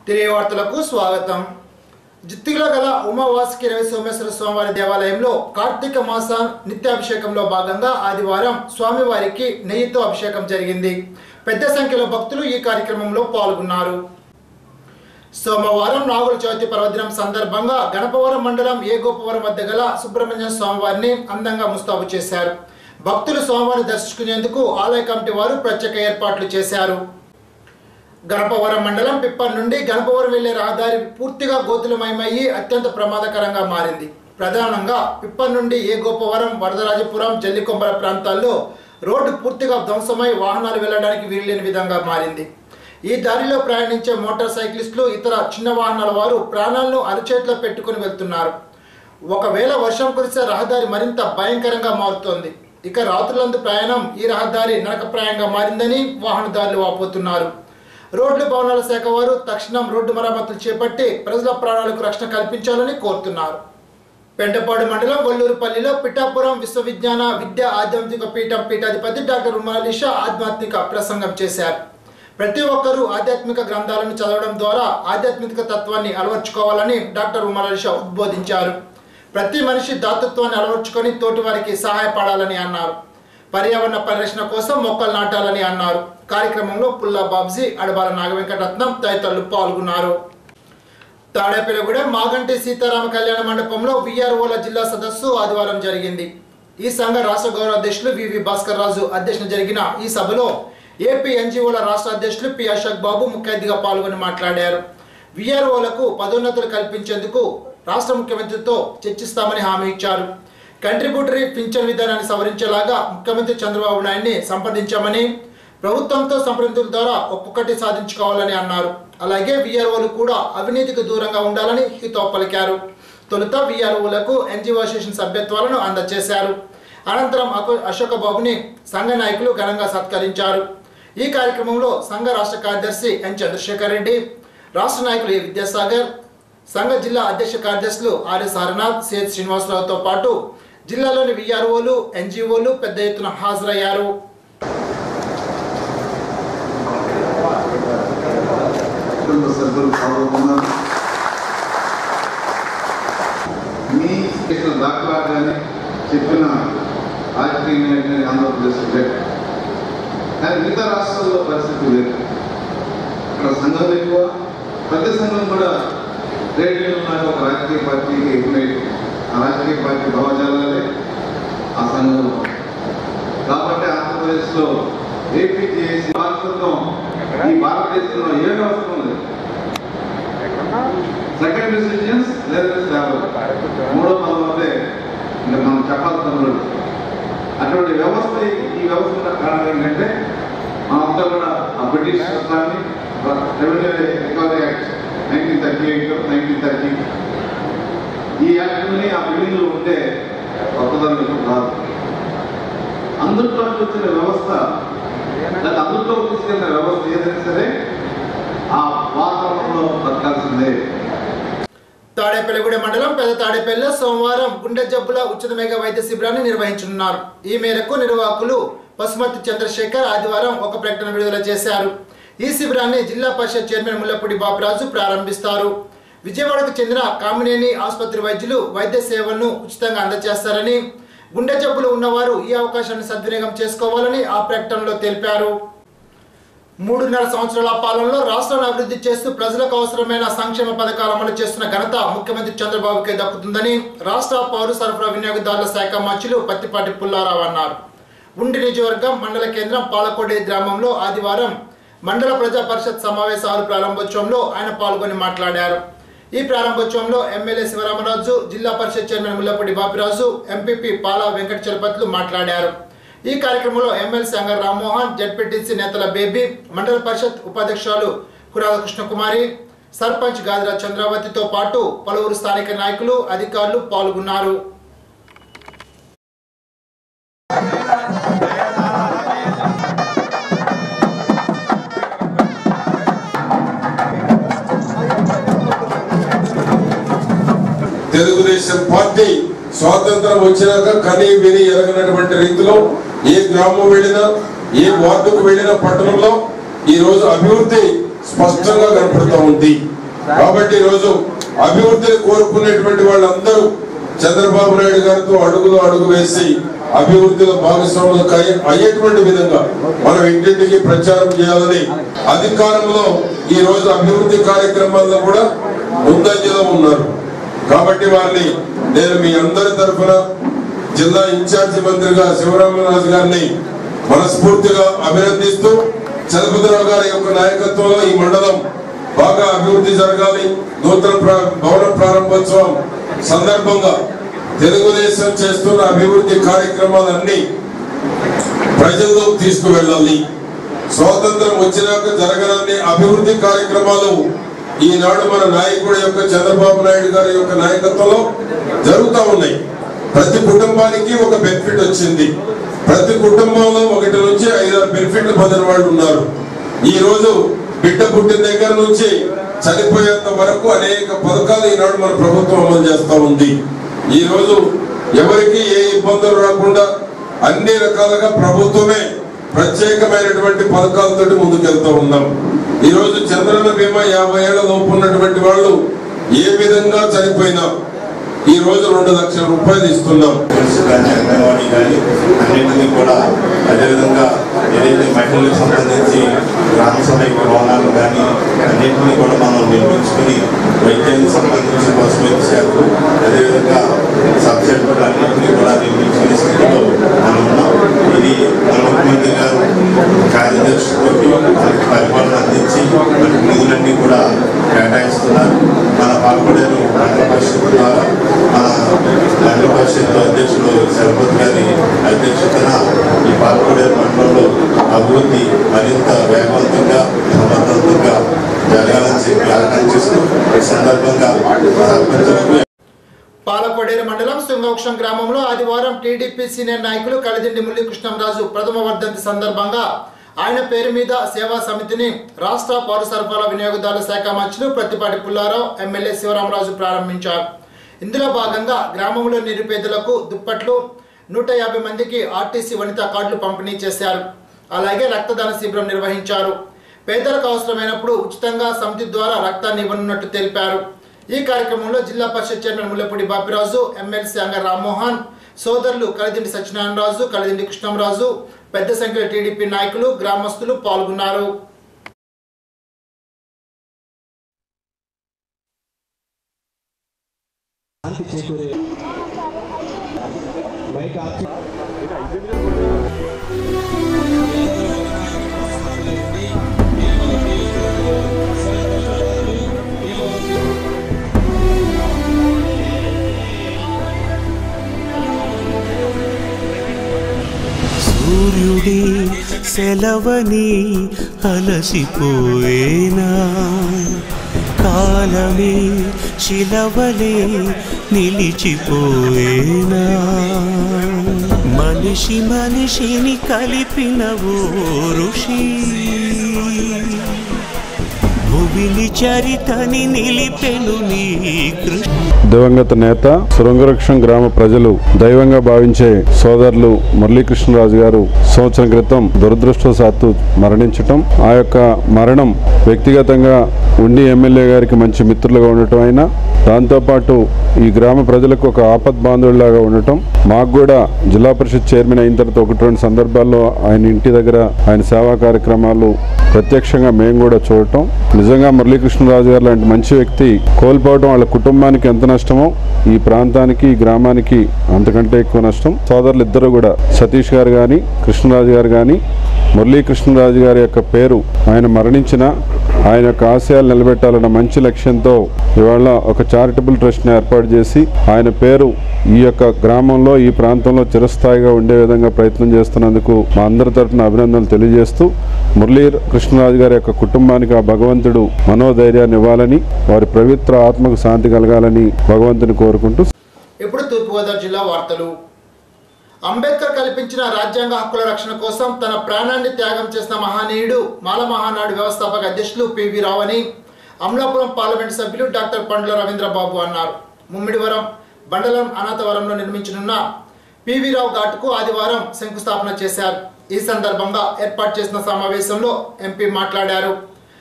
తిరిగి వార్తలకు స్వాగతం జిత్తిలో గల ఉమావాసుకి రవి సోమేశ్వర స్వామివారి దేవాలయంలో కార్తీక మాస నిత్యాభిషేకంలో భాగంగా ఆదివారం స్వామివారికి నెయ్యితో అభిషేకం జరిగింది పెద్ద సంఖ్యలో భక్తులు ఈ కార్యక్రమంలో పాల్గొన్నారు సోమవారం నాగుల చవితి పర్వదినం సందర్భంగా గణపవరం మండలం ఏ గోపవరం వద్ద గల సుబ్రహ్మణ్య స్వామివారిని అందంగా ముస్తాబు చేశారు భక్తులు స్వామివారిని దర్శించుకునేందుకు ఆలయ కమిటీ వారు ప్రత్యేక ఏర్పాట్లు చేశారు గణపవరం మండలం పిప్పర్ నుండి గణపవరం వెళ్లే రహదారి పూర్తిగా గోతులమయమయ్యి అత్యంత ప్రమాదకరంగా మారింది ప్రధానంగా పిప్పర్ నుండి ఏ గోపవరం వరదరాజపురం జల్లికొంబల ప్రాంతాల్లో రోడ్డు పూర్తిగా ధ్వంసమై వాహనాలు వెళ్ళడానికి వీల్లేని విధంగా మారింది ఈ దారిలో ప్రయాణించే మోటార్ సైక్లిస్టులు ఇతర చిన్న వాహనాల వారు ప్రాణాలను అరచేతిలో పెట్టుకుని వెళ్తున్నారు ఒకవేళ వర్షం కురిసే రహదారి మరింత భయంకరంగా మారుతోంది ఇక రాత్రులందు ప్రయాణం ఈ రహదారి నరకప్రాయంగా మారిందని వాహనదారులు వాపోతున్నారు రోడ్లు భవనాల శాఖ వారు తక్షణం రోడ్డు మరమ్మతులు చేపట్టి ప్రజల ప్రాణాలకు రక్షణ కల్పించాలని కోరుతున్నారు పెంటపాడు మండలం వల్లూరుపల్లిలో పిఠాపురం విశ్వవిజ్ఞాన విద్యా ఆధ్యాత్మిక పీఠం పీఠాధిపతి డాక్టర్ ఉమాలిషా ఆధ్యాత్మిక ప్రసంగం చేశారు ప్రతి ఒక్కరూ ఆధ్యాత్మిక గ్రంథాలను చదవడం ద్వారా ఆధ్యాత్మిక తత్వాన్ని అలవర్చుకోవాలని డాక్టర్ ఉమాలిషా ఉద్బోధించారు ప్రతి మనిషి దాతృత్వాన్ని అలవర్చుకొని తోటి వారికి సహాయపడాలని అన్నారు పర్యావరణ పరిరక్షణ కోసం మొక్కలు నాటాలని అన్నారు కార్యక్రమంలో పుల్లా బాబ్జీ అడబాల నాగవెంకటరత్నం తదితరులు పాల్గొన్నారు తాడేపల్లిగూడెం మాగంటి సీతారామ కళ్యాణ మండపంలో విఆర్ఓల జిల్లా సదస్సు ఆదివారం జరిగింది ఈ సంఘ రాష్ట్ర గౌరవ అధ్యక్షులు వివి భాస్కర్ రాజు అధ్యక్షన జరిగిన ఈ సభలో ఏపీ ఎన్జిఓల రాష్ట్ర అధ్యక్షులు పి అశోక్ బాబు ముఖ్య అతిథిగా పాల్గొని మాట్లాడారు విఆర్ఓలకు పదోన్నతులు కల్పించేందుకు రాష్ట్ర ముఖ్యమంత్రితో చర్చిస్తామని హామీ ఇచ్చారు కంట్రిబ్యూటరీ పింఛన్ విధానాన్ని సవరించేలాగా ముఖ్యమంత్రి చంద్రబాబు నాయుడిని సంప్రదించామని ప్రభుత్వంతో సంప్రదింపుల ద్వారా ఒక్కొక్కటి సాధించుకోవాలని అన్నారు అలాగే విఆర్ఓలు కూడా అవినీతికి దూరంగా ఉండాలని హితో పలికారు తొలుత విఆర్ఓలకు ఎన్జిఓ అసోసియేషన్ సభ్యత్వాలను అందజేశారు అనంతరం అకో- అశోక బాబుని సంఘ నాయకులు ఘనంగా సత్కరించారు ఈ కార్యక్రమంలో సంఘ రాష్ట్ర కార్యదర్శి ఎన్ చంద్రశేఖర్ రెడ్డి రాష్ట్ర నాయకులు ఏ విద్యాసాగర్ సంఘ జిల్లా అధ్యక్ష కార్యదర్శులు ఆర్ఎస్ హరనాథ్ సేత్ శ్రీనివాసరావుతో పాటు జిల్లాలోని విఆర్ఓలు ఎన్జిఓలు పెద్ద ఎత్తున హాజరయ్యారు కుటుంబ సభ్యులు పాల్గొన్నారు మీ చేసిన దాఖలా కానీ చెప్పిన రాజకీయ నాయకుని ఆంధ్రప్రదేశ్ లేదు కానీ మిగతా రాష్ట్రాల్లో పరిస్థితి లేదు ఇక్కడ సంఘం ఎక్కువ ప్రతి సంఘం కూడా ట్రేడ్ యూనియన్ లాగా ఒక రాజకీయ పార్టీకి ఎక్కువ ఆ రాజకీయ పార్టీ భావజాలాలే ఆ సంఘంలో కాబట్టి ఆంధ్రప్రదేశ్లో ఏపీజేఏసీ వారసత్వం ఈ భారతదేశంలో ఏ వ్యవస్థ ఉంది సెకండ్ డిసిజన్స్ లేదా మూడో పదం అదే ఇంకా మనం చెప్పాల్సిన లేదు. అటువంటి వ్యవస్థ ఈ- ఈ వ్యవస్థ ఉన్న కారణం ఏంటంటే మనంతా కూడా ఆ బ్రిటిష్ చట్టాన్ని revenue recovery act nineteen thirty eight nineteen thirty ఈ యాక్ట్ని ఆ బిల్డింగ్లు ఉంటే కొత్తదనం రాదు అందులో వచ్చిన వ్యవస్థ లేదా అందులో తీసుకెళ్ళిన వ్యవస్థ ఏదైనా సరే ఆ వాతావరణంలో బతకాల్సిందే తాడేపల్లిగూడెం మండలం పెద్ద తాడేపల్లిలో సోమవారం గుండె జబ్బుల ఉచిత మెగా వైద్య శిబిరాన్ని నిర్వహించనున్నారు ఈ మేరకు నిర్వాహకులు పశుమతి చంద్రశేఖర్ ఆదివారం ఒక ప్రకటన విడుదల చేశారు ఈ శిబిరాన్ని జిల్లా పరిషత్ చైర్మన్ ముల్లపూడి బాపిరాజు ప్రారంభిస్తారు విజయవాడకు చెందిన కామినేని ఆసుపత్రి వైద్యులు వైద్య సేవలను ఉచితంగా అందజేస్తారని గుండె జబ్బులు ఉన్నవారు ఈ అవకాశాన్ని సద్వినియోగం చేసుకోవాలని ఆ ప్రకటనలో తెలిపారు మూడున్నర సంవత్సరాల పాలనలో రాష్ట్రాన్ని అభివృద్ధి చేస్తూ ప్రజలకు అవసరమైన సంక్షేమ పథకాలు అమలు చేస్తున్న ఘనత ముఖ్యమంత్రి చంద్రబాబుకే దక్కుతుందని రాష్ట్ర పౌర సరఫరా వినియోగదారుల శాఖ మంత్రులు పత్తిపాటి పుల్లారావు అన్నారు ఉండి నియోజకవర్గం మండల కేంద్రం పాలకోడి గ్రామంలో ఆదివారం మండల ప్రజా పరిషత్ సమావేశాలు ప్రారంభోత్సవంలో ఆయన పాల్గొని మాట్లాడారు ఈ ప్రారంభోత్సవంలో MLA Sivaramaraju Zilla Parishad chairman Mullapudi Bapiraju MPP Pala Venkata Chalapathulu మాట్లాడారు ఈ కార్యక్రమంలో ఎమ్మెల్సీ అంగర్ రామ్మోహన్ జడ్పీటీసీ నేతల బేబీ మండల పరిషత్ ఉపాధ్యక్షురాలు కురాల కృష్ణకుమారి సర్పంచ్ గాదిరా చంద్రావతితో పాటు పలువురు స్థానిక నాయకులు అధికారులు పాల్గొన్నారు తెలుగుదేశం పార్టీ స్వాతంత్రం వచ్చినాక కని విని ఎరగనటువంటి రీతిలో ఏ గ్రామం వెళ్ళినా ఏ వార్డుకు వెళ్ళిన పట్టణంలో ఈ రోజు అభివృద్ధి స్పష్టంగా కనపడుతూ ఉంది కాబట్టి ఈరోజు అభివృద్ధిని కోరుకునేటువంటి వాళ్ళందరూ చంద్రబాబు నాయుడు గారితో అడుగులో అడుగు వేసి అభివృద్ధిలో భాగస్వాములు కై- అయ్యేటువంటి విధంగా మనం ఇంటింటికి ప్రచారం చేయాలని అధికారంలో ఈ రోజు అభివృద్ధి కార్యక్రమాల్లో కూడా ముందంజలో ఉన్నారు కాబట్టి వారిని నేను మీ అందరి తరఫున జిల్లా ఇన్ఛార్జి మంత్రిగా శివరామరాజు గారిని మనస్ఫూర్తిగా అభినందిస్తూ చలపతిరావు గారి యొక్క నాయకత్వంలో ఈ మండలం బాగా అభివృద్ధి జరగాలి నూతన ప్రా- భవన ప్రారంభోత్సవం సందర్భంగా తెలుగుదేశం చేస్తున్న అభివృద్ధి కార్యక్రమాలన్నీ ప్రజల్లోకి తీసుకువెళ్ళాలి స్వాతంత్రం వచ్చినాక జరగనన్ని అభివృద్ధి కార్యక్రమాలు ఈనాడు మన నాయకుడి యొక్క చంద్రబాబు నాయుడు గారి యొక్క నాయకత్వంలో జరుగుతూ ఉన్నాయి ప్రతి కుటుంబానికి ఒక బెనిఫిట్ వచ్చింది ప్రతి కుటుంబంలో ఒకటి నుంచి ఐదారు బెనిఫిట్లు పొందిన వాళ్ళు ఉన్నారు ఈ రోజు బిడ్డ పుట్టిన దగ్గర నుంచి చనిపోయేంత వరకు అనేక పథకాలు ఈనాడు మన ప్రభుత్వం అమలు చేస్తా ఉంది ఈ రోజు ఎవరికి ఏ ఇబ్బందులు రాకుండా అన్ని రకాలుగా ప్రభుత్వమే ప్రత్యేకమైనటువంటి పథకాలతోటి ముందుకెళ్తా ఉన్నాం ఈ రోజు చంద్రన్న బీమా యాభై ఏళ్ల లోపు ఉన్నటువంటి వాళ్ళు ఏ విధంగా చనిపోయినా ఈ రోజు రెండు లక్షల రూపాయలు ఇస్తున్నాం పోలీసు కానీ అంగన్వాడీ కానీ అన్నింటినీ కూడా అదేవిధంగా ఏదైతే మహిళలకు సంబంధించి గ్రామ సభ్యుల భవనాలు కానీ అన్నింటినీ కూడా మనం నిర్మించుకుని వైద్యానికి సంబంధించి పశువైద్య శాఖకు అదేవిధంగా సబ్ సెంటర్ అన్నింటినీ కూడా నిర్మించుకునే స్థితిలో మనం ఉన్నాం ఇది మన ముఖ్యమంత్రి గారు కార్యదర్శితో మనకి పరిపాలన అందించి మనకి నిధులన్నీ కూడా కేటాయిస్తున్నారు మన పాల్గొడేరు మండల పరిషత్ ద్వారా మన మండల పరిషత్ అధ్యక్షుడు శరపతి గారి అధ్యక్షతన ఈ పాల్గొడేరు మండలంలో అభివృద్ధి మరింత వేగవంతంగా సమర్థవంతంగా జరగాలని చెప్పి ఆకాంక్షిస్తూ ఈ సందర్భంగా సర్పంచులకు పాలకొడేరు మండలం శృంగవృక్షం గ్రామంలో ఆదివారం టీడీపీ సీనియర్ నాయకులు కలిదిండి మురళీకృష్ణంరాజు ప్రథమ వర్ధంతి సందర్భంగా ఆయన పేరు మీద సేవా సమితిని రాష్ట్ర పౌర సరఫరా వినియోగదారుల శాఖ మంత్రులు ప్రతిపాటి పుల్లారావు ఎమ్మెల్యే శివరామరాజు ప్రారంభించారు ఇందులో భాగంగా గ్రామంలో నిరుపేదలకు దుప్పట్లు నూట యాభై మందికి ఆర్టీసీ వనితా కార్డులు పంపిణీ చేశారు అలాగే రక్తదాన శిబిరం నిర్వహించారు పేదలకు అవసరమైనప్పుడు ఉచితంగా సమితి ద్వారా రక్తాన్ని ఇవ్వనున్నట్టు తెలిపారు ఈ కార్యక్రమంలో జిల్లా పరిషత్ చైర్మన్ ముల్లపూడి బాపిరాజు ఎమ్మెల్సీ అంగ రామ్మోహన్ సోదరులు కలిదిండి సత్యనారాయణరాజు కలిదిండి కృష్ణంరాజు పెద్ద సంఖ్యలో టీడీపీ నాయకులు గ్రామస్తులు పాల్గొన్నారు సూర్యుడి సెలవని అలసిపోయేనా కాలమే శిలవలే నిలిచిపోయేనా మనిషి మనిషిని కలిపిన ఓ ఋషి భువిని చరితని నిలిపెను నీ కృష్ణ దివంగత నేత శృంగవృక్షం గ్రామ ప్రజలు దైవంగా భావించే సోదరులు మురళీకృష్ణరాజు గారు సంవత్సరం క్రితం దురదృష్టవశాత్తు మరణించటం ఆ యొక్క మరణం వ్యక్తిగతంగా ఉండి ఎమ్మెల్యే గారికి మంచి మిత్రులుగా ఉండటం అయినా దాంతోపాటు ఈ గ్రామ ప్రజలకు ఒక ఆపద్ బాంధవుడిలాగా ఉండటం మాకు కూడా జిల్లా పరిషత్ చైర్మన్ అయిన తర్వాత ఒకటి రెండు సందర్భాల్లో ఆయన ఇంటి దగ్గర ఆయన సేవా కార్యక్రమాలు ప్రత్యక్షంగా మేము కూడా చూడటం నిజంగా మురళీకృష్ణరాజు గారు లాంటి మంచి వ్యక్తి కోల్పోవడం వాళ్ళ కుటుంబానికి ఎంత నష్టమో ఈ ప్రాంతానికి ఈ గ్రామానికి అంతకంటే ఎక్కువ నష్టం సోదరులు ఇద్దరు కూడా సతీష్ గారు కానీ కృష్ణరాజు గారు కానీ మురళీకృష్ణరాజు గారి యొక్క పేరు ఆయన మరణించిన ఆయన యొక్క ఆశయాలు నిలబెట్టాలన్న మంచి లక్ష్యంతో ఇవాళ ఒక చారిటబుల్ ట్రస్ట్ని ఏర్పాటు చేసి ఆయన పేరు ఈ యొక్క గ్రామంలో ఈ ప్రాంతంలో చిరస్థాయిగా ఉండే విధంగా ప్రయత్నం చేస్తున్నందుకు మా అందరి తరపున అభినందనలు తెలియజేస్తూ మురళీ కృష్ణరాజు గారి యొక్క కుటుంబానికి ఆ భగవంతుడు మనోధైర్యాన్ని ఇవ్వాలని వారి పవిత్ర ఆత్మకు శాంతి కలగాలని భగవంతుని కోరుకుంటూ ఇప్పుడు తూర్పుగోదావరి జిల్లా వార్తలు అంబేద్కర్ కల్పించిన రాజ్యాంగ హక్కుల రక్షణ కోసం తన ప్రాణాన్ని త్యాగం చేసిన మహానీయుడు మాల మహానాడు వ్యవస్థాపక అధ్యక్షులు పివి రావు అని అమలాపురం పార్లమెంట్ సభ్యులు డాక్టర్ పండ్ల రవీంద్రబాబు అన్నారు ముమ్మిడివరం మండలం అనాథవరంలో నిర్మించనున్న పివి రావు ఘాట్కు ఆదివారం శంకుస్థాపన చేశారు ఈ సందర్భంగా ఏర్పాటు చేసిన సమావేశంలో ఎంపీ మాట్లాడారు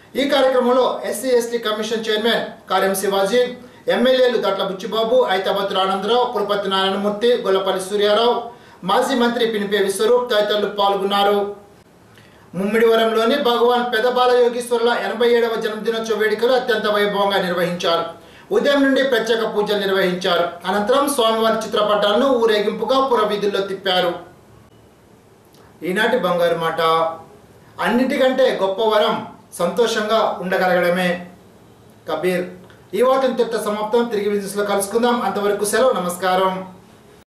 ఈ కార్యక్రమంలో ఎస్సీ ఎస్టీ కమిషన్ చైర్మన్ కార్యం శివాజీ ఎమ్మెల్యేలు దట్ల బుచ్చిబాబు ఐతాబత్తుల ఆనందరావు పులపతి నారాయణమూర్తి గొల్లపల్లి సూర్యారావు మాజీ మంత్రి పినిపే విశ్వరూప్ తదితరులు పాల్గొన్నారు ముమ్మిడివరంలోని భగవాన్ పెదబాల యోగీశ్వరుల ఎనభై ఏడవ జన్మదినోత్సవ వేడుకలు అత్యంత వైభవంగా నిర్వహించారు ఉదయం నుండి ప్రత్యేక పూజలు నిర్వహించారు అనంతరం స్వామివారి చిత్రపటాలను ఊరేగింపుగా పురవీధుల్లో తిప్పారు ఈనాటి బంగారు మాట అన్నిటికంటే గొప్ప వరం సంతోషంగా ఉండగలగడమే కబీర్ ఈ వార్త ఇంతటితో సమాప్తం తిరిగి విజిట్స్లో కలుసుకుందాం అంతవరకు సెలవు నమస్కారం